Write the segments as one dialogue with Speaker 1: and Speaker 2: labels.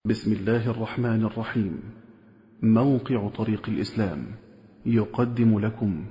Speaker 1: بسم الله الرحمن الرحيم موقع طريق الإسلام يقدم لكم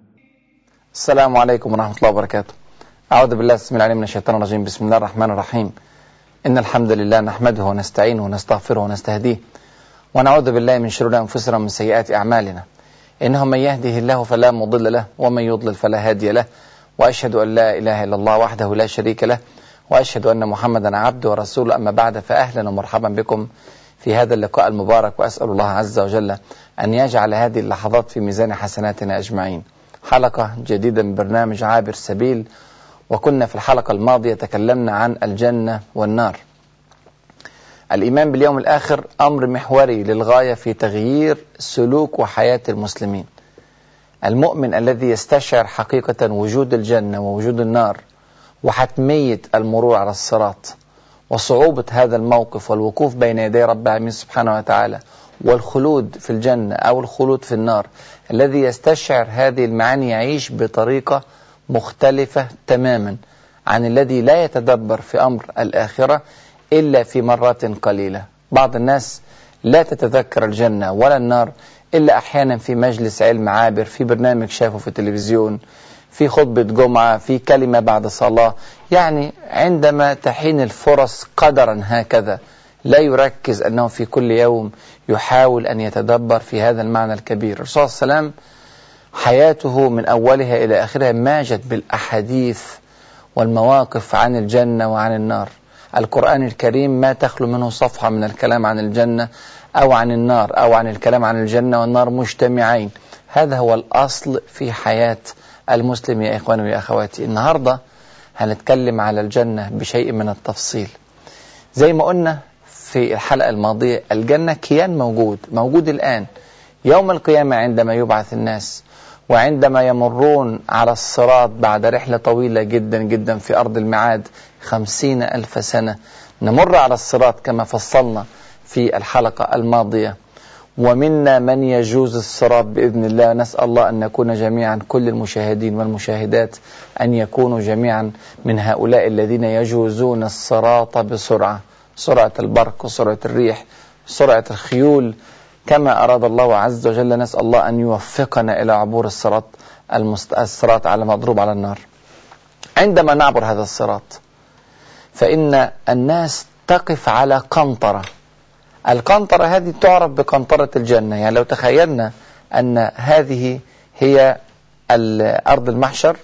Speaker 2: السلام عليكم ورحمة الله وبركاته أعوذ بالله بسم الله من الشيطان الرجيم بسم الله الرحمن الرحيم إن الحمد لله نحمده ونستعينه ونستغفره ونستهديه ونعوذ بالله من شرور أنفسنا ومن سيئات أعمالنا إنه من يهده الله فلا مضل له ومن يضلل فلا هادي له وأشهد أن لا إله إلا الله وحده لا شريك له وأشهد أن محمدا عبده ورسوله أما بعد فأهلا ومرحبا بكم في هذا اللقاء المبارك وأسأل الله عز وجل أن يجعل هذه اللحظات في ميزان حسناتنا أجمعين حلقة جديدة من برنامج عابر سبيل وكنا في الحلقة الماضية تكلمنا عن الجنة والنار الإيمان باليوم الآخر أمر محوري للغاية في تغيير سلوك وحياة المسلمين المؤمن الذي يستشعر حقيقة وجود الجنة ووجود النار وحتمية المرور على الصراط وصعوبة هذا الموقف والوقوف بين يدي رب العالمين سبحانه وتعالى والخلود في الجنة أو الخلود في النار الذي يستشعر هذه المعاني يعيش بطريقة مختلفة تماما عن الذي لا يتدبر في أمر الآخرة إلا في مرات قليلة بعض الناس لا تتذكر الجنة ولا النار إلا أحيانا في مجلس علم عابر في برنامج شافه في التلفزيون في خطبة جمعة في كلمة بعد صلاة يعني عندما تحين الفرص قدرا هكذا لا يركز أنه في كل يوم يحاول أن يتدبر في هذا المعنى الكبير الرسول صلى الله عليه وسلم حياته من أولها إلى آخرها ماجت بالأحاديث والمواقف عن الجنة وعن النار القرآن الكريم ما تخلو منه صفحة من الكلام عن الجنة أو عن النار أو عن الكلام عن الجنة والنار مجتمعين هذا هو الأصل في حياة المسلم يا إخواني ويا أخواتي النهاردة هنتكلم على الجنة بشيء من التفصيل زي ما قلنا في الحلقة الماضية الجنة كيان موجود موجود الآن يوم القيامة عندما يبعث الناس وعندما يمرون على الصراط بعد رحلة طويلة جدا جدا في أرض المعاد خمسين ألف سنة نمر على الصراط كما فصلنا في الحلقة الماضية ومنا من يجوز الصراط بإذن الله نسأل الله أن نكون جميعا كل المشاهدين والمشاهدات أن يكونوا جميعا من هؤلاء الذين يجوزون الصراط بسرعة سرعة البرق وسرعة الريح سرعة الخيول كما أراد الله عز وجل نسأل الله أن يوفقنا إلى عبور الصراط المست... الصراط على مضروب على النار عندما نعبر هذا الصراط فإن الناس تقف على قنطرة القنطرة هذه تعرف بقنطرة الجنة يعني لو تخيلنا أن هذه هي أرض المحشر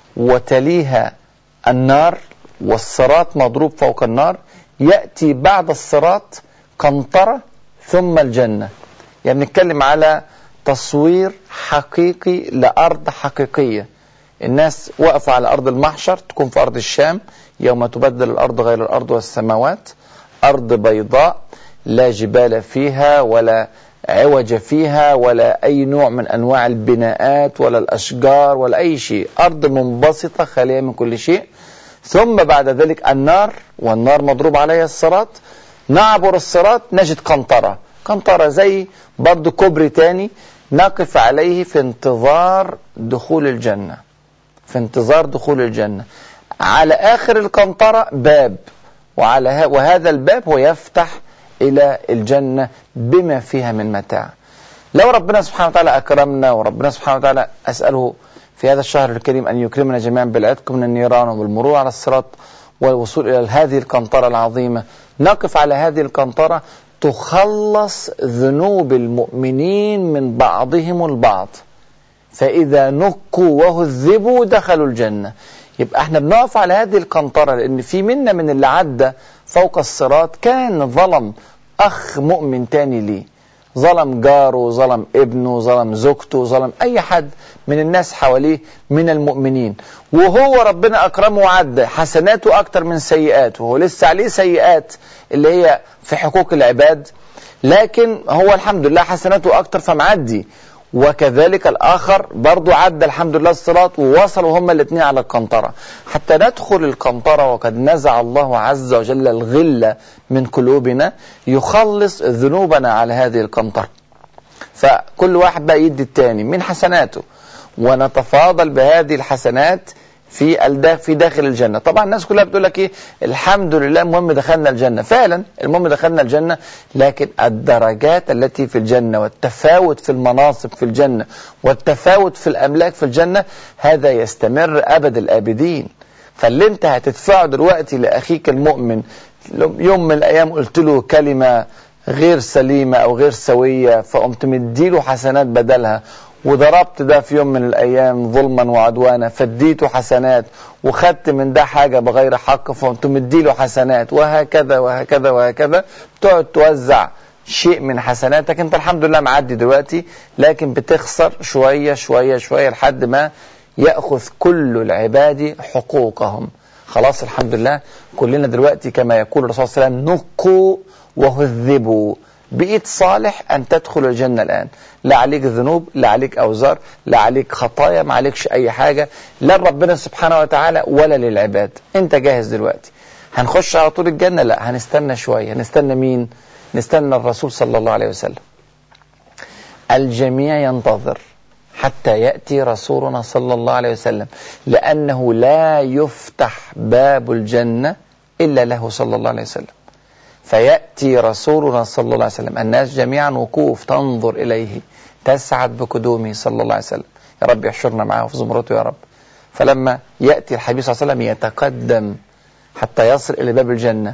Speaker 2: وتليها النار والصراط مضروب فوق النار يأتي بعد الصراط قنطرة ثم الجنة يعني بنتكلم على تصوير حقيقي لأرض حقيقية الناس وقفوا على أرض المحشر تكون في أرض الشام يوم تبدل الأرض غير الأرض والسماوات أرض بيضاء لا جبال فيها ولا عوج فيها ولا أي نوع من أنواع البناءات ولا الأشجار ولا أي شيء أرض منبسطة خالية من كل شيء ثم بعد ذلك النار والنار مضروب عليها الصراط نعبر الصراط نجد قنطرة قنطرة زي برضه كوبري تاني نقف عليه في انتظار دخول الجنة في انتظار دخول الجنة على آخر القنطرة باب وعلى وهذا الباب هو يفتح إلى الجنة بما فيها من متاع لو ربنا سبحانه وتعالى أكرمنا وربنا سبحانه وتعالى أسأله في هذا الشهر الكريم أن يكرمنا جميعا بالعتق من النيران وبالمرور على الصراط والوصول إلى هذه القنطرة العظيمة نقف على هذه القنطرة تخلص ذنوب المؤمنين من بعضهم البعض فإذا نقوا وهذبوا دخلوا الجنة يبقى احنا بنقف على هذه القنطرة لأن في منا من اللي عدى فوق الصراط كان ظلم أخ مؤمن تاني ليه ظلم جاره ظلم ابنه ظلم زوجته ظلم أي حد من الناس حواليه من المؤمنين وهو ربنا أكرمه وعدى حسناته أكتر من سيئاته وهو لسه عليه سيئات اللي هي في حقوق العباد لكن هو الحمد لله حسناته أكتر فمعدي وكذلك الآخر برضو عدى الحمد لله الصراط ووصلوا هما الاثنين على القنطرة حتى ندخل القنطرة وقد نزع الله عز وجل الغلة من قلوبنا يخلص ذنوبنا على هذه القنطرة فكل واحد بقى يدي التاني من حسناته ونتفاضل بهذه الحسنات في في داخل الجنة طبعا الناس كلها بتقول لك ايه الحمد لله المهم دخلنا الجنة فعلا المهم دخلنا الجنة لكن الدرجات التي في الجنة والتفاوت في المناصب في الجنة والتفاوت في الأملاك في الجنة هذا يستمر أبد الآبدين فاللي انت هتدفعه دلوقتي لأخيك المؤمن يوم من الأيام قلت له كلمة غير سليمة أو غير سوية فقمت مديله حسنات بدلها وضربت ده في يوم من الأيام ظلما وعدوانا فاديته حسنات وخدت من ده حاجة بغير حق فقمت مديله حسنات وهكذا وهكذا وهكذا تقعد توزع شيء من حسناتك انت الحمد لله معدي دلوقتي لكن بتخسر شوية شوية شوية لحد ما يأخذ كل العباد حقوقهم خلاص الحمد لله كلنا دلوقتي كما يقول الرسول صلى الله عليه وسلم نقوا وهذبوا بقيت صالح أن تدخل الجنة الآن لا عليك ذنوب لا عليك أوزار لا عليك خطايا ما عليكش أي حاجة لا ربنا سبحانه وتعالى ولا للعباد أنت جاهز دلوقتي هنخش على طول الجنة لا هنستنى شوية هنستنى مين نستنى الرسول صلى الله عليه وسلم الجميع ينتظر حتى يأتي رسولنا صلى الله عليه وسلم لأنه لا يفتح باب الجنة إلا له صلى الله عليه وسلم فيأتي رسولنا صلى الله عليه وسلم الناس جميعا وقوف تنظر إليه تسعد بقدومه صلى الله عليه وسلم يا رب يحشرنا معه في زمرته يا رب فلما يأتي الحبيب صلى الله عليه وسلم يتقدم حتى يصل إلى باب الجنة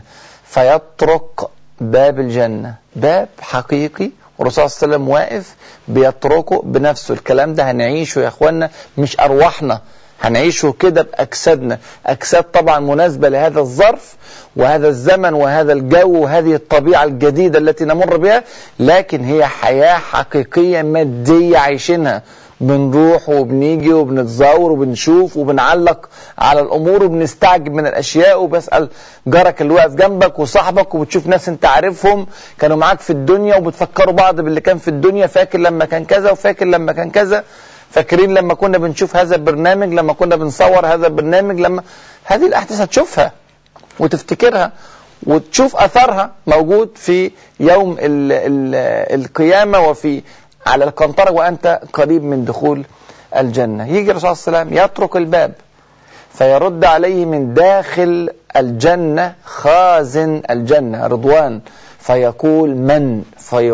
Speaker 2: فيطرق باب الجنة باب حقيقي والرسول صلى الله عليه وسلم واقف بيطرقه بنفسه الكلام ده هنعيشه يا اخوانا مش أرواحنا هنعيشه كده بأجسادنا أجساد طبعا مناسبة لهذا الظرف وهذا الزمن وهذا الجو وهذه الطبيعة الجديدة التي نمر بها لكن هي حياة حقيقية مادية عايشينها بنروح وبنيجي وبنتزور وبنشوف وبنعلق على الامور وبنستعجب من الاشياء وبسال جارك اللي واقف جنبك وصاحبك وبتشوف ناس انت عارفهم كانوا معاك في الدنيا وبتفكروا بعض باللي كان في الدنيا فاكر لما كان كذا وفاكر لما كان كذا فاكرين لما كنا بنشوف هذا البرنامج لما كنا بنصور هذا البرنامج لما هذه الاحداث هتشوفها وتفتكرها وتشوف اثرها موجود في يوم ال ال القيامه وفي على القنطره وانت قريب من دخول الجنه يجي الرسول صلى الله عليه وسلم يطرق الباب فيرد عليه من داخل الجنه خازن الجنه رضوان فيقول من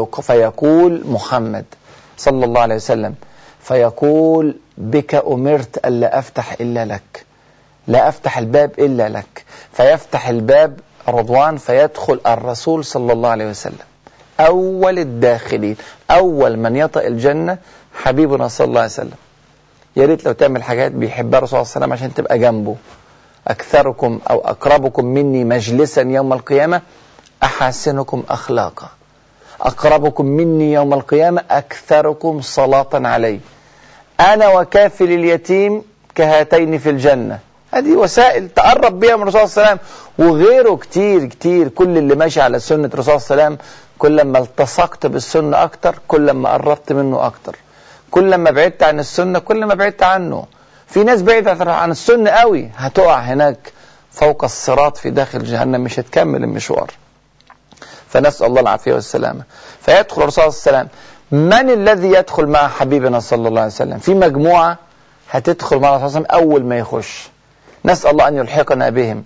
Speaker 2: فيقول محمد صلى الله عليه وسلم فيقول بك أمرت ألا أفتح إلا لك لا أفتح الباب إلا لك فيفتح الباب رضوان فيدخل الرسول صلى الله عليه وسلم أول الداخلين أول من يطأ الجنة حبيبنا صلى الله عليه وسلم يا ريت لو تعمل حاجات بيحبها الرسول صلى الله عليه وسلم عشان تبقى جنبه أكثركم أو أقربكم مني مجلسا يوم القيامة أحسنكم أخلاقا أقربكم مني يوم القيامة أكثركم صلاة علي أنا وكافل اليتيم كهاتين في الجنة هذه وسائل تقرب بها من الرسول صلى الله عليه وسلم وغيره كتير كتير كل اللي ماشي على سنة الرسول صلى الله عليه وسلم كل ما التصقت بالسنة أكتر كل ما قربت منه أكتر كل ما بعدت عن السنة كل ما بعدت عنه في ناس بعدت عن السنة قوي هتقع هناك فوق الصراط في داخل جهنم مش هتكمل المشوار فنسأل الله العافية والسلامة فيدخل الرسول صلى الله عليه وسلم من الذي يدخل مع حبيبنا صلى الله عليه وسلم في مجموعة هتدخل مع الرسول صلى الله عليه وسلم أول ما يخش نسأل الله أن يلحقنا بهم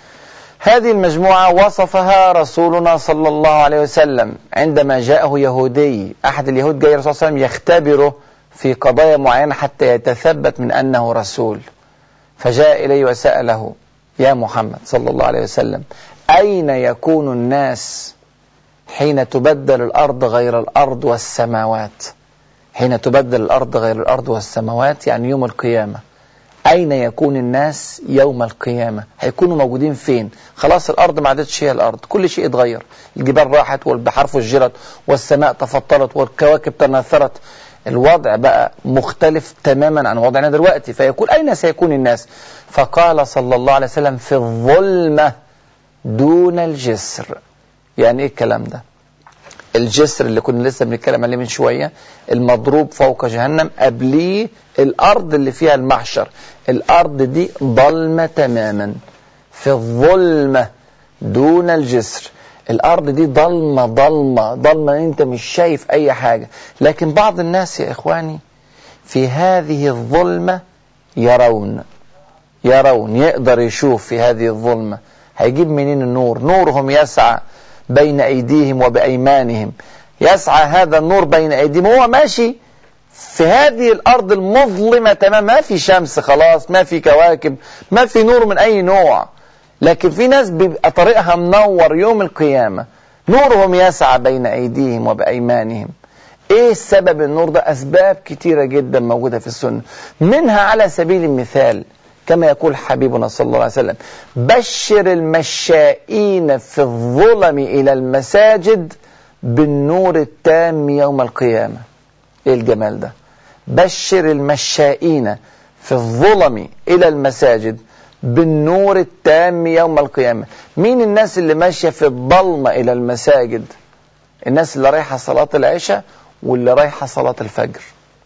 Speaker 2: هذه المجموعة وصفها رسولنا صلى الله عليه وسلم عندما جاءه يهودي أحد اليهود جاي الرسول صلى الله عليه وسلم يختبره في قضايا معينة حتى يتثبت من أنه رسول فجاء إليه وسأله يا محمد صلى الله عليه وسلم أين يكون الناس حين تبدل الأرض غير الأرض والسماوات حين تبدل الأرض غير الأرض والسماوات يعني يوم القيامة أين يكون الناس يوم القيامة هيكونوا موجودين فين خلاص الأرض ما عادتش هي الأرض كل شيء اتغير الجبال راحت والبحار فجرت والسماء تفطرت والكواكب تناثرت الوضع بقى مختلف تماما عن وضعنا دلوقتي فيقول أين سيكون الناس فقال صلى الله عليه وسلم في الظلمة دون الجسر يعني ايه الكلام ده الجسر اللي كنا لسه بنتكلم عليه من شويه المضروب فوق جهنم قبليه الارض اللي فيها المحشر الارض دي ضلمه تماما في الظلمه دون الجسر الارض دي ضلمه ضلمه ضلمه انت مش شايف اي حاجه لكن بعض الناس يا اخواني في هذه الظلمه يرون يرون يقدر يشوف في هذه الظلمة هيجيب منين النور نورهم يسعى بين أيديهم وبأيمانهم يسعى هذا النور بين أيديهم هو ماشي في هذه الأرض المظلمة تمام ما في شمس خلاص ما في كواكب ما في نور من أي نوع لكن في ناس بيبقى طريقها منور يوم القيامة نورهم يسعى بين أيديهم وبأيمانهم ايه السبب النور ده اسباب كتيرة جدا موجودة في السنة منها على سبيل المثال كما يقول حبيبنا صلى الله عليه وسلم بشر المشائين في الظلم إلى المساجد بالنور التام يوم القيامة ايه الجمال ده بشر المشائين في الظلم إلى المساجد بالنور التام يوم القيامة مين الناس اللي ماشية في الضلمة إلى المساجد الناس اللي رايحة صلاة العشاء واللي رايحة صلاة الفجر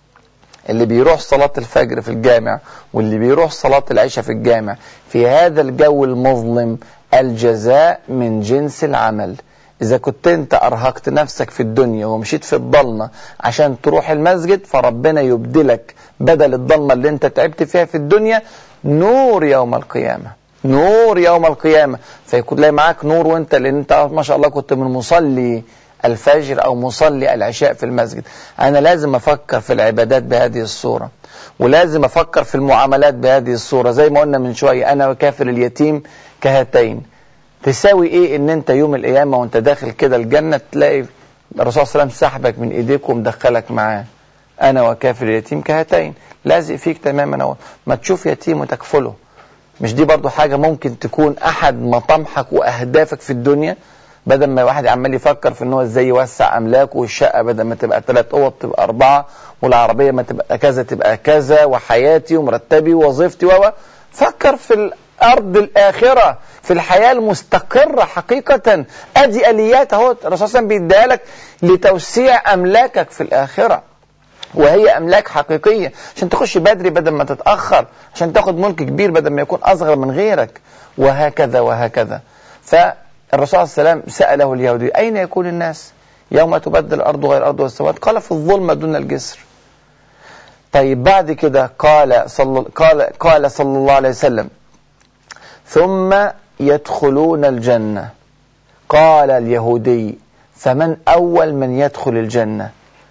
Speaker 2: اللي بيروح صلاة الفجر في الجامع واللي بيروح صلاة العشاء في الجامع في هذا الجو المظلم الجزاء من جنس العمل إذا كنت أنت أرهقت نفسك في الدنيا ومشيت في الضلمة عشان تروح المسجد فربنا يبدلك بدل الضلمة اللي أنت تعبت فيها في الدنيا نور يوم القيامة نور يوم القيامة فيكون تلاقي معاك نور وانت لان انت ما شاء الله كنت من مصلي الفجر او مصلي العشاء في المسجد انا لازم افكر في العبادات بهذه الصورة ولازم افكر في المعاملات بهذه الصورة زي ما قلنا من شوية انا وكافر اليتيم كهاتين تساوي ايه ان انت يوم القيامة وانت داخل كده الجنة تلاقي الرسول صلى الله عليه وسلم سحبك من ايديك ومدخلك معاه انا وكافر اليتيم كهاتين لازق فيك تماما اهو ما تشوف يتيم وتكفله مش دي برضو حاجة ممكن تكون احد مطامحك واهدافك في الدنيا بدل ما واحد عمال يفكر في ان هو ازاي يوسع املاكه والشقه بدل ما تبقى ثلاث اوض تبقى اربعه والعربيه ما تبقى كذا تبقى كذا وحياتي ومرتبي ووظيفتي و فكر في الارض الاخره في الحياه المستقره حقيقه ادي اليات اهو الرسول صلى الله عليه وسلم بيديها لك لتوسيع املاكك في الاخره وهي املاك حقيقيه عشان تخش بدري بدل ما تتاخر عشان تاخد ملك كبير بدل ما يكون اصغر من غيرك وهكذا وهكذا فالرسول صلى الله عليه وسلم ساله اليهودي اين يكون الناس يوم تبدل الارض غير الارض والسماوات قال في الظلمه دون الجسر طيب بعد كده قال صلى قال قال صلى الله عليه وسلم ثم يدخلون الجنه قال اليهودي فمن اول من يدخل الجنه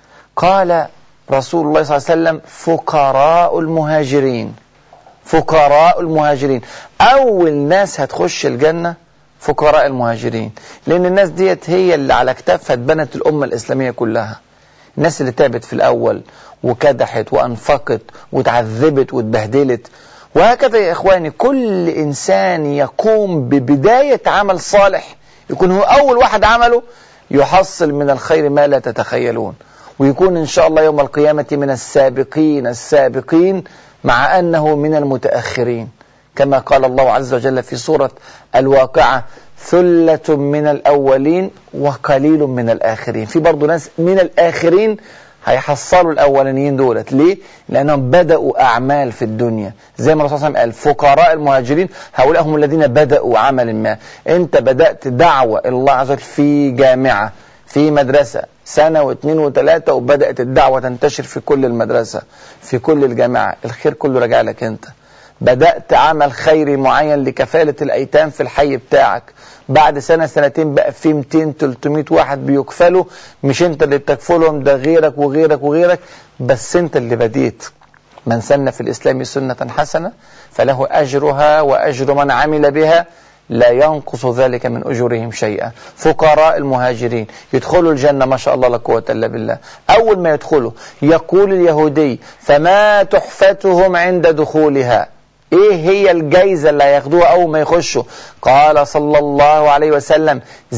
Speaker 2: قال رسول الله صلى الله عليه وسلم فقراء المهاجرين فقراء المهاجرين أول ناس هتخش الجنة فقراء المهاجرين لأن الناس ديت هي اللي على كتافها اتبنت الأمة الإسلامية كلها الناس اللي تعبت في الأول وكدحت وأنفقت وتعذبت واتبهدلت وهكذا يا إخواني كل إنسان يقوم ببداية عمل صالح يكون هو أول واحد عمله يحصل من الخير ما لا تتخيلون ويكون إن شاء الله يوم القيامة من السابقين السابقين مع أنه من المتأخرين كما قال الله عز وجل في سورة الواقعة ثلة من الأولين وقليل من الآخرين في برضو ناس من الآخرين هيحصلوا الأولانيين دولت ليه؟ لأنهم بدأوا أعمال في الدنيا زي ما الرسول صلى الله عليه وسلم قال فقراء المهاجرين هؤلاء هم الذين بدأوا عمل ما أنت بدأت دعوة إلى الله عز وجل في جامعة في مدرسة سنة واثنين وثلاثة وبدأت الدعوة تنتشر في كل المدرسة في كل الجامعة الخير كله راجع لك أنت بدأت عمل خيري معين لكفالة الأيتام في الحي بتاعك بعد سنة سنتين بقى في 200 300 واحد بيكفلوا مش انت اللي بتكفلهم ده غيرك وغيرك وغيرك بس انت اللي بديت من سن في الإسلام سنة حسنة فله أجرها وأجر من عمل بها لا ينقص ذلك من أجورهم شيئا فقراء المهاجرين يدخلوا الجنة ما شاء الله لا قوة إلا بالله أول ما يدخلوا يقول اليهودي فما تحفتهم عند دخولها ايه هي الجايزة اللي هياخدوها اول ما يخشوا قال صلى الله عليه وسلم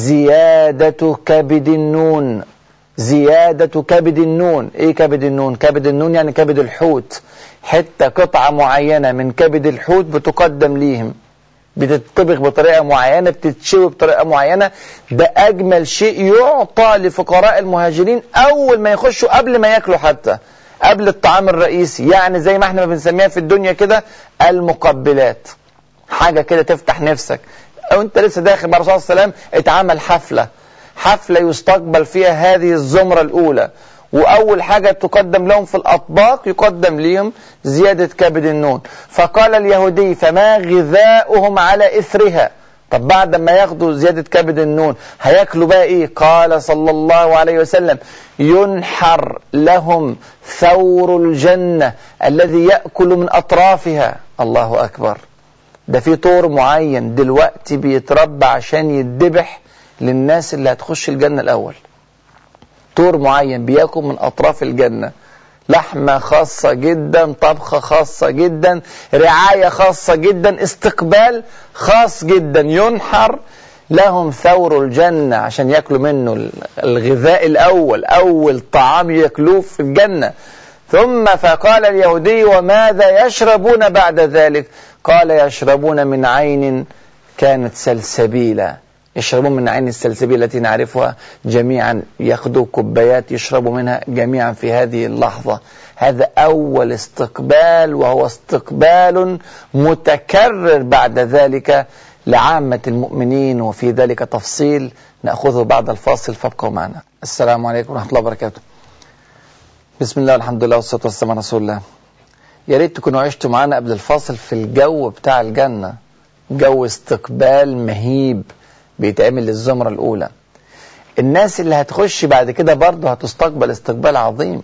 Speaker 2: زيادة كبد النون زيادة كبد النون ايه كبد النون كبد النون يعني كبد الحوت حتة قطعة معينة من كبد الحوت بتقدم ليهم بتطبخ بطريقة معينة بتتشوي بطريقة معينة ده أجمل شيء يعطى لفقراء المهاجرين أول ما يخشوا قبل ما ياكلوا حتى قبل الطعام الرئيسي يعني زي ما احنا بنسميها في الدنيا كده المقبلات حاجة كده تفتح نفسك أو أنت لسه داخل مع الرسول صلى الله عليه وسلم اتعمل حفلة حفلة يستقبل فيها هذه الزمرة الأولى وأول حاجة تقدم لهم في الأطباق يقدم لهم زيادة كبد النون فقال اليهودي فما غذاؤهم على إثرها طب بعد ما ياخدوا زيادة كبد النون هياكلوا بقى ايه قال صلى الله عليه وسلم ينحر لهم ثور الجنة الذي يأكل من أطرافها الله أكبر ده في طور معين دلوقتي بيتربى عشان يتذبح للناس اللي هتخش الجنة الأول طور معين بياكل من أطراف الجنة لحمة خاصة جدا طبخة خاصة جدا رعاية خاصة جدا استقبال خاص جدا ينحر لهم ثور الجنة عشان يأكلوا منه الغذاء الأول أول طعام يأكلوه في الجنة ثم فقال اليهودي وماذا يشربون بعد ذلك قال يشربون من عين كانت سلسبيلا يشربون من عين السلسبيل التي نعرفها جميعا ياخذوا كوبايات يشربوا منها جميعا في هذه اللحظة هذا أول استقبال وهو استقبال متكرر بعد ذلك لعامة المؤمنين وفي ذلك تفصيل نأخذه بعد الفاصل فابقوا معنا السلام عليكم ورحمة الله وبركاته بسم الله والحمد لله والصلاة والسلام على رسول الله يا ريت تكونوا عشتوا معانا قبل الفاصل في الجو بتاع الجنة جو استقبال مهيب بيتعمل للزمرة الأولى الناس اللي هتخش بعد كده برضه هتستقبل استقبال عظيم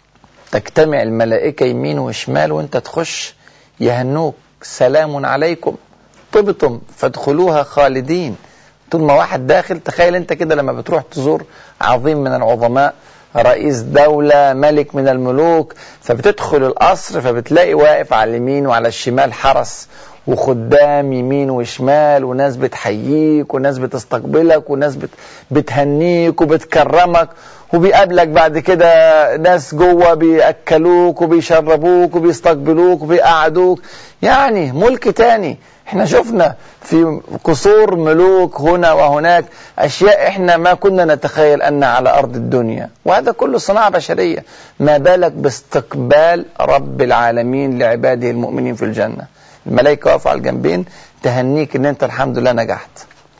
Speaker 2: تجتمع الملائكة يمين وشمال وانت تخش يهنوك سلام عليكم طبتم فادخلوها خالدين طول ما واحد داخل تخيل انت كده لما بتروح تزور عظيم من العظماء رئيس دولة ملك من الملوك فبتدخل القصر فبتلاقي واقف على اليمين وعلى الشمال حرس وخدام يمين وشمال وناس بتحييك وناس بتستقبلك وناس بت... بتهنيك وبتكرمك وبيقابلك بعد كده ناس جوه بيأكلوك وبيشربوك وبيستقبلوك وبيقعدوك يعني ملك تاني احنا شفنا في قصور ملوك هنا وهناك اشياء احنا ما كنا نتخيل ان على ارض الدنيا وهذا كله صناعه بشريه ما بالك باستقبال رب العالمين لعباده المؤمنين في الجنه الملائكه واقفه على الجنبين تهنيك ان انت الحمد لله نجحت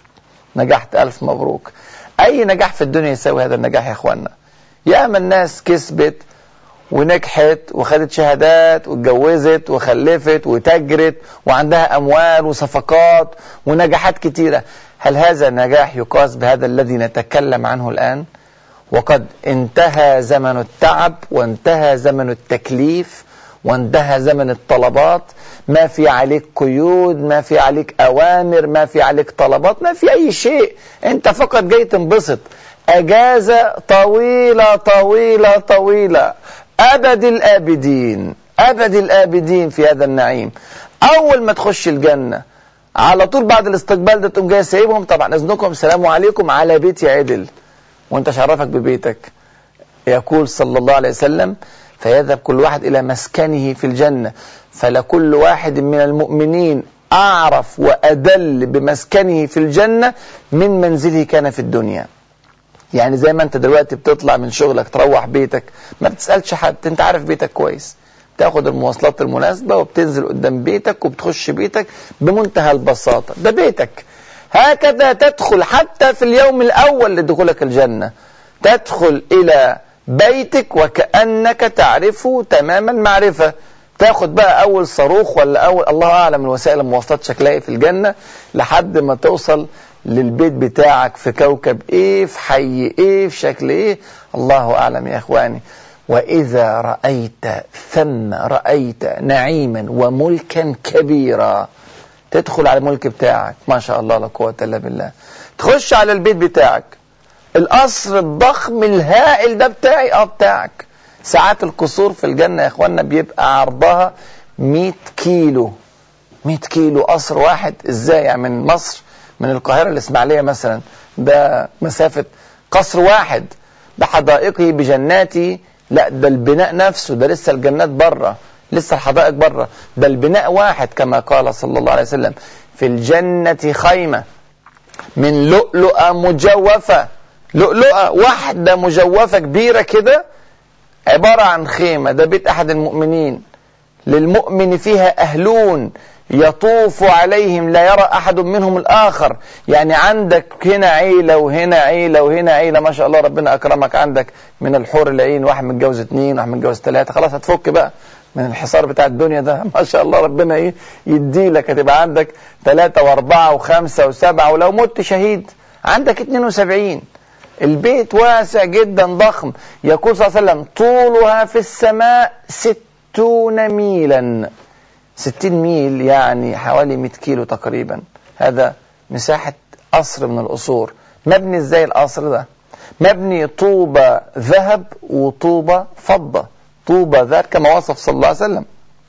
Speaker 2: نجحت الف مبروك اي نجاح في الدنيا يساوي هذا النجاح يا اخوانا ياما الناس كسبت ونجحت وخدت شهادات واتجوزت وخلفت وتجرت وعندها اموال وصفقات ونجاحات كتيره هل هذا النجاح يقاس بهذا الذي نتكلم عنه الان وقد انتهى زمن التعب وانتهى زمن التكليف وانتهى زمن الطلبات ما في عليك قيود ما في عليك أوامر ما في عليك طلبات ما في أي شيء أنت فقط جاي تنبسط أجازة طويلة طويلة طويلة أبد الآبدين أبد الآبدين في هذا النعيم أول ما تخش الجنة على طول بعد الاستقبال ده تقوم جاي سايبهم طبعا اذنكم السلام عليكم على بيتي عدل وانت شرفك ببيتك يقول صلى الله عليه وسلم فيذهب كل واحد إلى مسكنه في الجنة فلكل واحد من المؤمنين أعرف وأدل بمسكنه في الجنة من منزله كان في الدنيا يعني زي ما انت دلوقتي بتطلع من شغلك تروح بيتك ما بتسألش حد انت عارف بيتك كويس تاخد المواصلات المناسبة وبتنزل قدام بيتك وبتخش بيتك بمنتهى البساطة ده بيتك هكذا تدخل حتى في اليوم الأول لدخولك الجنة تدخل إلى بيتك وكأنك تعرفه تمام المعرفة تاخد بقى أول صاروخ ولا أول الله أعلم الوسائل المواصلات شكلها إيه في الجنة لحد ما توصل للبيت بتاعك في كوكب إيه في حي إيه في شكل إيه الله أعلم يا إخواني وإذا رأيت ثم رأيت نعيما وملكا كبيرا تدخل على الملك بتاعك ما شاء الله لا قوة إلا بالله تخش على البيت بتاعك القصر الضخم الهائل ده بتاعي اه بتاعك ساعات القصور في الجنة يا اخوانا بيبقى عرضها 100 كيلو 100 كيلو قصر واحد ازاي يعني من مصر من القاهرة الاسماعيلية مثلا ده مسافة قصر واحد بحدائقه بجناته لا ده البناء نفسه ده لسه الجنات بره لسه الحدائق بره ده البناء واحد كما قال صلى الله عليه وسلم في الجنة خيمة من لؤلؤة مجوفة لؤلؤة واحدة مجوفة كبيرة كده عبارة عن خيمة ده بيت أحد المؤمنين للمؤمن فيها أهلون يطوف عليهم لا يرى أحد منهم الآخر يعني عندك هنا عيلة وهنا عيلة وهنا عيلة ما شاء الله ربنا أكرمك عندك من الحور العين واحد متجوز اثنين واحد متجوز ثلاثة خلاص هتفك بقى من الحصار بتاع الدنيا ده ما شاء الله ربنا ايه يدي لك هتبقى عندك ثلاثة واربعة وخمسة وسبعة ولو مت شهيد عندك 72 البيت واسع جدا ضخم يقول صلى الله عليه وسلم طولها في السماء ستون ميلا ستين ميل يعني حوالي 100 كيلو تقريبا هذا مساحة قصر من القصور مبني ازاي القصر ده مبني طوبة ذهب وطوبة فضة طوبة ذهب كما وصف صلى الله عليه وسلم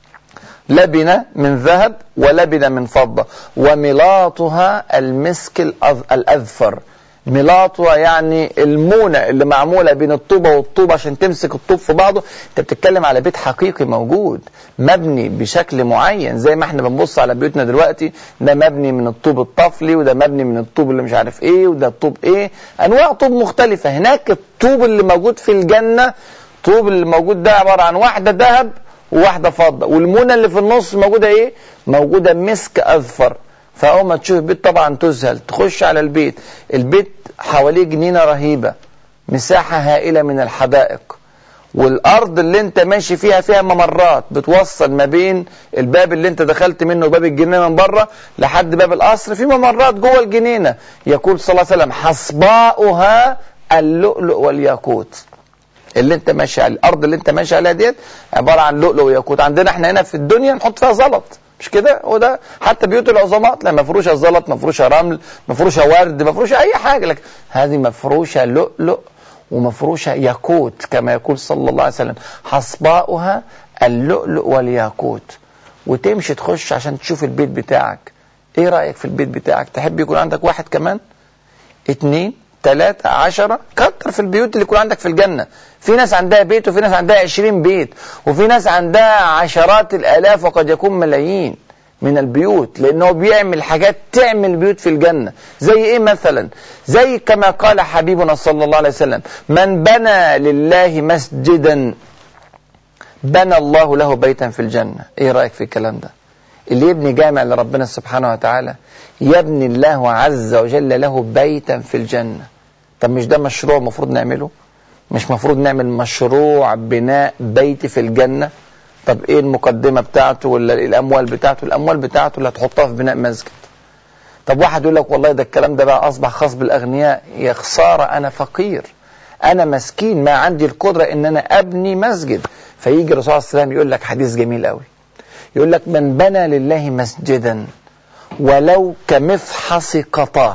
Speaker 2: لبنة من ذهب ولبنة من فضة وملاطها المسك الأذفر ملاطها يعني المونة اللي معمولة بين الطوبة والطوبة عشان تمسك الطوب في بعضه انت بتتكلم على بيت حقيقي موجود مبني بشكل معين زي ما احنا بنبص على بيوتنا دلوقتي ده مبني من الطوب الطفلي وده مبني من الطوب اللي مش عارف ايه وده الطوب ايه انواع طوب مختلفة هناك الطوب اللي موجود في الجنة الطوب اللي موجود ده عبارة عن واحدة ذهب وواحدة فضة والمونة اللي في النص موجودة ايه موجودة مسك اذفر فاول ما تشوف البيت طبعا تذهل تخش على البيت البيت حواليه جنينة رهيبة مساحة هائلة من الحدائق والارض اللي انت ماشي فيها فيها ممرات بتوصل ما بين الباب اللي انت دخلت منه باب الجنينه من بره لحد باب القصر في ممرات جوه الجنينه يقول صلى الله عليه وسلم حصباؤها اللؤلؤ والياقوت اللي انت ماشي على الارض اللي انت ماشي عليها ديت عباره عن لؤلؤ وياقوت عندنا احنا هنا في الدنيا نحط فيها زلط مش كده وده حتى بيوت العظماء لا مفروشه زلط مفروشه رمل مفروشه ورد مفروشه اي حاجه لكن هذه مفروشه لؤلؤ ومفروشه ياقوت كما يقول صلى الله عليه وسلم حصباؤها اللؤلؤ والياقوت وتمشي تخش عشان تشوف البيت بتاعك ايه رايك في البيت بتاعك تحب يكون عندك واحد كمان اتنين ثلاثة عشرة كتر في البيوت اللي يكون عندك في الجنة في ناس عندها بيت وفي ناس عندها عشرين بيت وفي ناس عندها عشرات الآلاف وقد يكون ملايين من البيوت لأنه بيعمل حاجات تعمل بيوت في الجنة زي إيه مثلا زي كما قال حبيبنا صلى الله عليه وسلم من بنى لله مسجدا بنى الله له بيتا في الجنة إيه رأيك في الكلام ده اللي يبني جامع لربنا سبحانه وتعالى يبني الله عز وجل له بيتا في الجنة طب مش ده مشروع المفروض نعمله مش مفروض نعمل مشروع بناء بيت في الجنة طب ايه المقدمة بتاعته ولا الاموال بتاعته الاموال بتاعته اللي هتحطها في بناء مسجد طب واحد يقول لك والله ده الكلام ده بقى اصبح خاص بالاغنياء يا خسارة انا فقير انا مسكين ما عندي القدرة ان انا ابني مسجد فيجي الرسول صلى الله عليه وسلم يقول لك حديث جميل قوي يقول لك من بنى لله مسجدا ولو كمفحص قطاه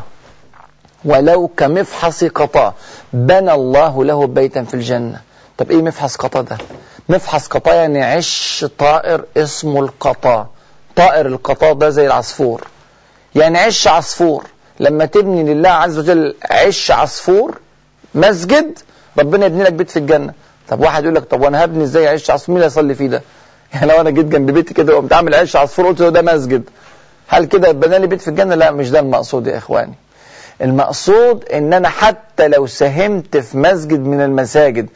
Speaker 2: ولو كمفحص قطاه بنى الله له بيتا في الجنة طب ايه مفحص قطا ده مفحص قطا يعني عش طائر اسمه القطا طائر القطا ده زي العصفور يعني عش عصفور لما تبني لله عز وجل عش عصفور مسجد ربنا يبني لك بيت في الجنة طب واحد يقول لك طب وانا هبني ازاي عش عصفور مين اللي هيصلي فيه ده يعني لو انا جيت جنب بيتي كده وقمت عامل عش عصفور قلت له ده مسجد هل كده بنى لي بيت في الجنة لا مش ده المقصود يا اخواني المقصود ان انا حتى لو ساهمت في مسجد من المساجد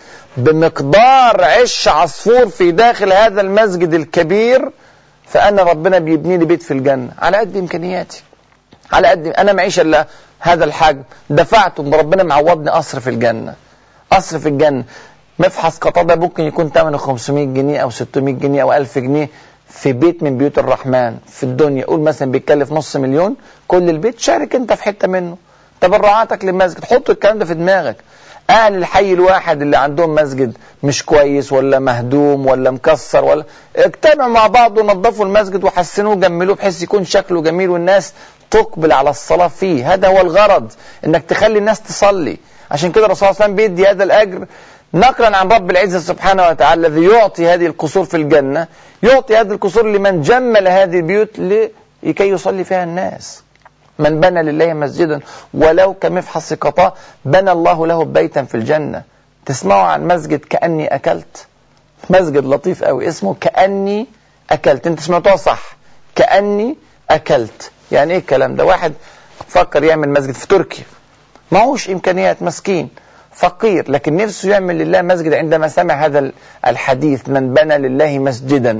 Speaker 2: بمقدار عش عصفور في داخل هذا المسجد الكبير فانا ربنا بيبني لي بيت في الجنه على قد امكانياتي على قد انا معيش الا هذا الحجم دفعت ربنا معوضني قصر في الجنه قصر في الجنه مفحص قطار ده ممكن يكون ثمنه 500 جنيه او 600 جنيه او 1000 جنيه في بيت من بيوت الرحمن في الدنيا قول مثلا بيتكلف نص مليون كل البيت شارك انت في حته منه تبرعاتك للمسجد حط الكلام ده في دماغك اهل الحي الواحد اللي عندهم مسجد مش كويس ولا مهدوم ولا مكسر ولا اجتمعوا مع بعض ونظفوا المسجد وحسنوه وجملوه بحيث يكون شكله جميل والناس تقبل على الصلاة فيه هذا هو الغرض انك تخلي الناس تصلي عشان كده الرسول صلى الله عليه وسلم بيدي هذا الاجر نقلا عن رب العزة سبحانه وتعالى الذي يعطي هذه القصور في الجنة يعطي هذه القصور لمن جمل هذه البيوت لكي يصلي فيها الناس من بنى لله مسجدا ولو كمفحص قطاء بنى الله له بيتا في الجنة تسمعوا عن مسجد كأني أكلت مسجد لطيف قوي اسمه كأني أكلت انت سمعتوها صح كأني أكلت يعني ايه الكلام ده واحد فكر يعمل مسجد في تركيا معهوش إمكانيات مسكين فقير لكن نفسه يعمل لله مسجد عندما سمع هذا الحديث من بنى لله مسجدا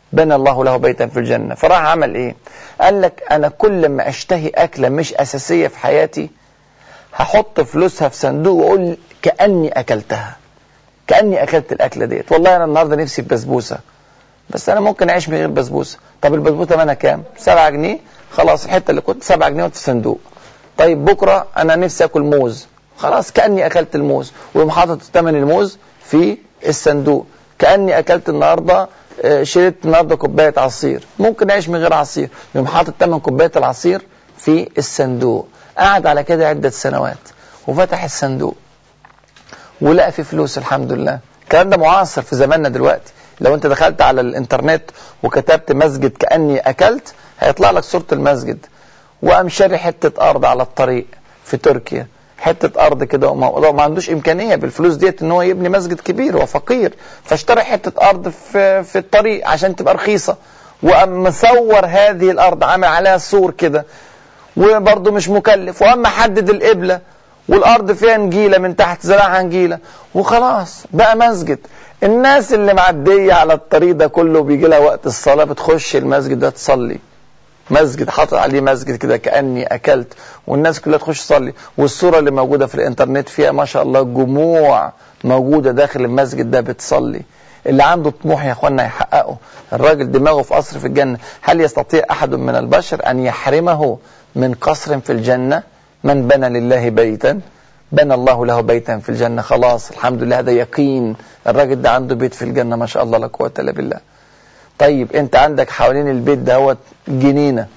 Speaker 2: بنى الله له بيتا في الجنة فراح عمل ايه قال لك انا كل ما اشتهي اكلة مش اساسية في حياتي هحط فلوسها في صندوق واقول كأني اكلتها كأني اكلت الاكلة ديت والله انا النهاردة نفسي في بسبوسة بس انا ممكن اعيش من غير بسبوسه طب البسبوسه منها كام 7 جنيه خلاص الحته اللي كنت 7 جنيه في الصندوق طيب بكره انا نفسي اكل موز خلاص كاني اكلت الموز ويقوم حاطط ثمن الموز في الصندوق كاني اكلت النهارده آه، شربت النهارده كوبايه عصير ممكن اعيش من غير عصير يقوم حاطط ثمن كوبايه العصير في الصندوق قعد على كده عده سنوات وفتح الصندوق ولقى فيه فلوس الحمد لله الكلام ده معاصر في زماننا دلوقتي لو انت دخلت على الانترنت وكتبت مسجد كأني أكلت هيطلع لك صورة المسجد وقام شاري حتة أرض على الطريق في تركيا حتة أرض كده وما ما عندوش إمكانية بالفلوس ديت إن هو يبني مسجد كبير هو فقير فاشترى حتة أرض في, في الطريق عشان تبقى رخيصة وقام مصور هذه الأرض عامل عليها سور كده وبرضه مش مكلف وقام محدد القبلة والأرض فيها نجيلة من تحت زرعها نجيلة وخلاص بقى مسجد الناس اللي معدية على الطريق ده كله بيجي لها وقت الصلاة بتخش المسجد ده تصلي مسجد حاطط عليه مسجد كده كأني أكلت والناس كلها تخش تصلي والصورة اللي موجودة في الإنترنت فيها ما شاء الله جموع موجودة داخل المسجد ده بتصلي اللي عنده طموح يا اخوانا يحققه الراجل دماغه في قصر في الجنة هل يستطيع أحد من البشر أن يحرمه من قصر في الجنة من بنى لله بيتا بنى الله له بيتا في الجنة خلاص الحمد لله هذا يقين الراجل ده عنده بيت في الجنة ما شاء الله لا قوة إلا بالله طيب انت عندك حوالين البيت ده جنينة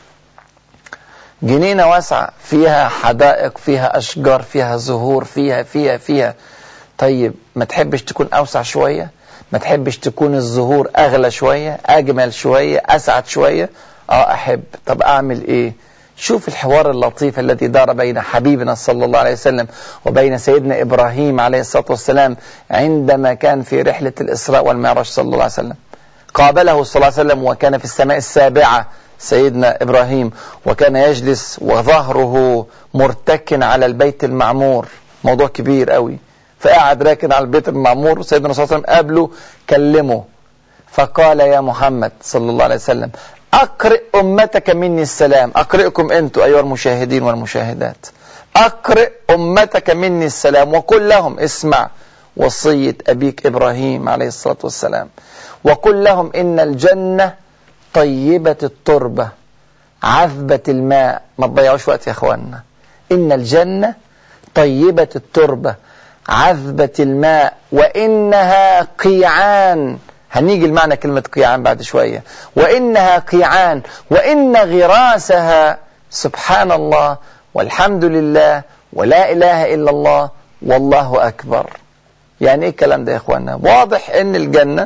Speaker 2: جنينة واسعة فيها حدائق فيها أشجار فيها زهور فيها فيها فيها طيب ما تحبش تكون أوسع شوية ما تحبش تكون الزهور أغلى شوية أجمل شوية أسعد شوية اه أحب طب أعمل إيه شوف الحوار اللطيف الذي دار بين حبيبنا صلى الله عليه وسلم وبين سيدنا إبراهيم عليه الصلاة والسلام عندما كان في رحلة الإسراء والمعراج صلى الله عليه وسلم قابله صلى الله عليه وسلم وكان في السماء السابعة سيدنا إبراهيم وكان يجلس وظهره مرتكن على البيت المعمور موضوع كبير قوي فقعد راكن على البيت المعمور سيدنا صلى الله عليه وسلم قابله كلمه فقال يا محمد صلى الله عليه وسلم أقرئ أمتك مني السلام أقرئكم أنتم أيها المشاهدين والمشاهدات أقرئ أمتك مني السلام وقل لهم اسمع وصية أبيك إبراهيم عليه الصلاة والسلام وقل لهم إن الجنة طيبة التربة عذبة الماء ما تضيعوش وقت يا أخواننا إن الجنة طيبة التربة عذبة الماء وإنها قيعان هنيجي المعنى كلمة قيعان بعد شوية وإنها قيعان وإن غراسها سبحان الله والحمد لله ولا إله إلا الله والله أكبر يعني إيه الكلام ده يا إخوانا واضح إن الجنة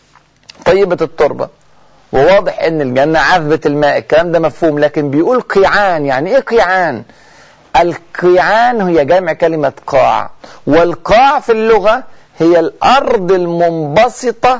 Speaker 2: طيبة التربة وواضح إن الجنة عذبة الماء الكلام ده مفهوم لكن بيقول قيعان يعني إيه قيعان القيعان هي جمع كلمة قاع والقاع في اللغة هي الأرض المنبسطة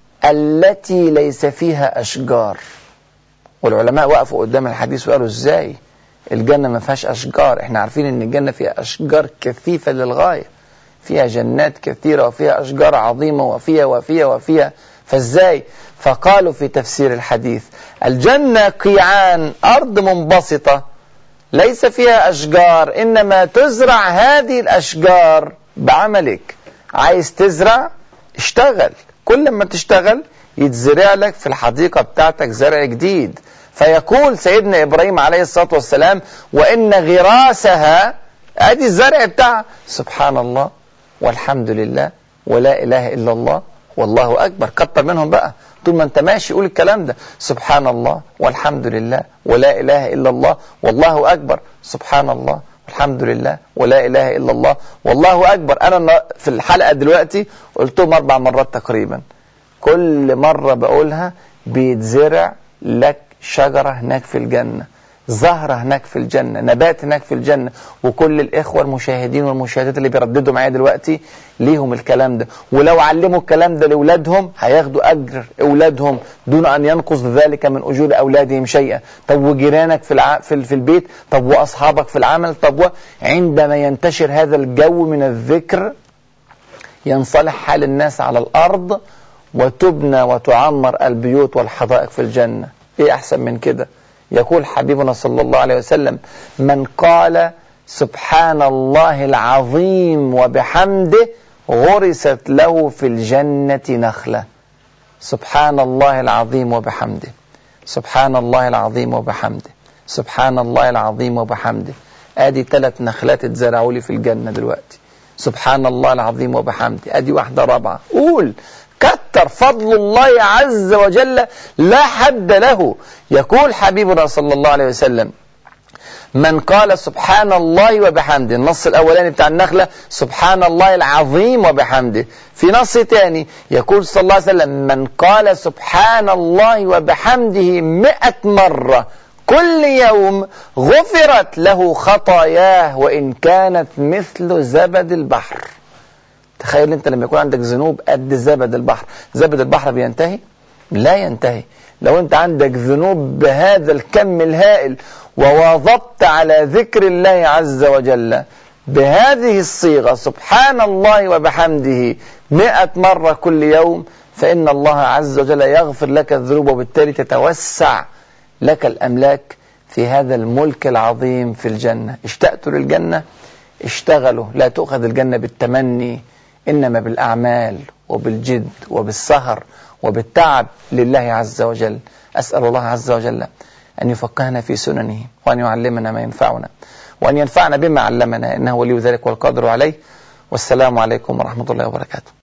Speaker 2: التي ليس فيها أشجار والعلماء وقفوا قدام الحديث وقالوا ازاي الجنة ما فيهاش أشجار احنا عارفين ان الجنة فيها أشجار كثيفة للغاية فيها جنات كثيرة وفيها أشجار عظيمة وفيها وفيها وفيها فازاي فقالوا في تفسير الحديث الجنة قيعان أرض منبسطة ليس فيها أشجار إنما تزرع هذه الأشجار بعملك عايز تزرع اشتغل كل ما تشتغل يتزرع لك في الحديقة بتاعتك زرع جديد فيقول سيدنا إبراهيم عليه الصلاة والسلام وإن غراسها أدي الزرع بتاعها سبحان الله والحمد لله ولا إله إلا الله والله أكبر كتر منهم بقى طول ما أنت ماشي قول الكلام ده سبحان الله والحمد لله ولا إله إلا الله والله أكبر سبحان الله الحمد لله ولا إله إلا الله والله أكبر أنا في الحلقة دلوقتي قلتهم أربع مرات تقريبا كل مرة بقولها بيتزرع لك شجرة هناك في الجنة زهرة هناك في الجنة نبات هناك في الجنة وكل الإخوة المشاهدين والمشاهدات اللي بيرددوا معايا دلوقتي ليهم الكلام ده ولو علموا الكلام ده لأولادهم هياخدوا أجر أولادهم دون أن ينقص ذلك من أجور أولادهم شيئا طب وجيرانك في, الع... في, في البيت طب وأصحابك في العمل طب و... عندما ينتشر هذا الجو من الذكر ينصلح حال الناس على الأرض وتبنى وتعمر البيوت والحدائق في الجنة ايه احسن من كده يقول حبيبنا صلى الله عليه وسلم من قال سبحان الله العظيم وبحمده غرست له في الجنة نخلة سبحان الله العظيم وبحمده سبحان الله العظيم وبحمده سبحان الله العظيم وبحمده ادي ثلاث نخلات اتزرعوا لي في الجنة دلوقتي سبحان الله العظيم وبحمده ادي واحدة رابعة قول كتر فضل الله عز وجل لا حد له يقول حبيبنا صلى الله عليه وسلم من قال سبحان الله وبحمده النص الأولاني بتاع النخلة سبحان الله العظيم وبحمده في نص تاني يقول صلى الله عليه وسلم من قال سبحان الله وبحمده مئة مرة كل يوم غفرت له خطاياه وإن كانت مثل زبد البحر تخيل انت لما يكون عندك ذنوب قد زبد البحر زبد البحر بينتهي لا ينتهي لو انت عندك ذنوب بهذا الكم الهائل وواظبت على ذكر الله عز وجل بهذه الصيغة سبحان الله وبحمده مئة مرة كل يوم فإن الله عز وجل يغفر لك الذنوب وبالتالي تتوسع لك الأملاك في هذا الملك العظيم في الجنة اشتقتوا للجنة اشتغلوا لا تؤخذ الجنة بالتمني إنما بالأعمال وبالجد وبالسهر وبالتعب لله عز وجل أسأل الله عز وجل أن يفقهنا في سننه وأن يعلمنا ما ينفعنا وأن ينفعنا بما علمنا إنه ولي ذلك والقادر عليه والسلام عليكم ورحمة الله وبركاته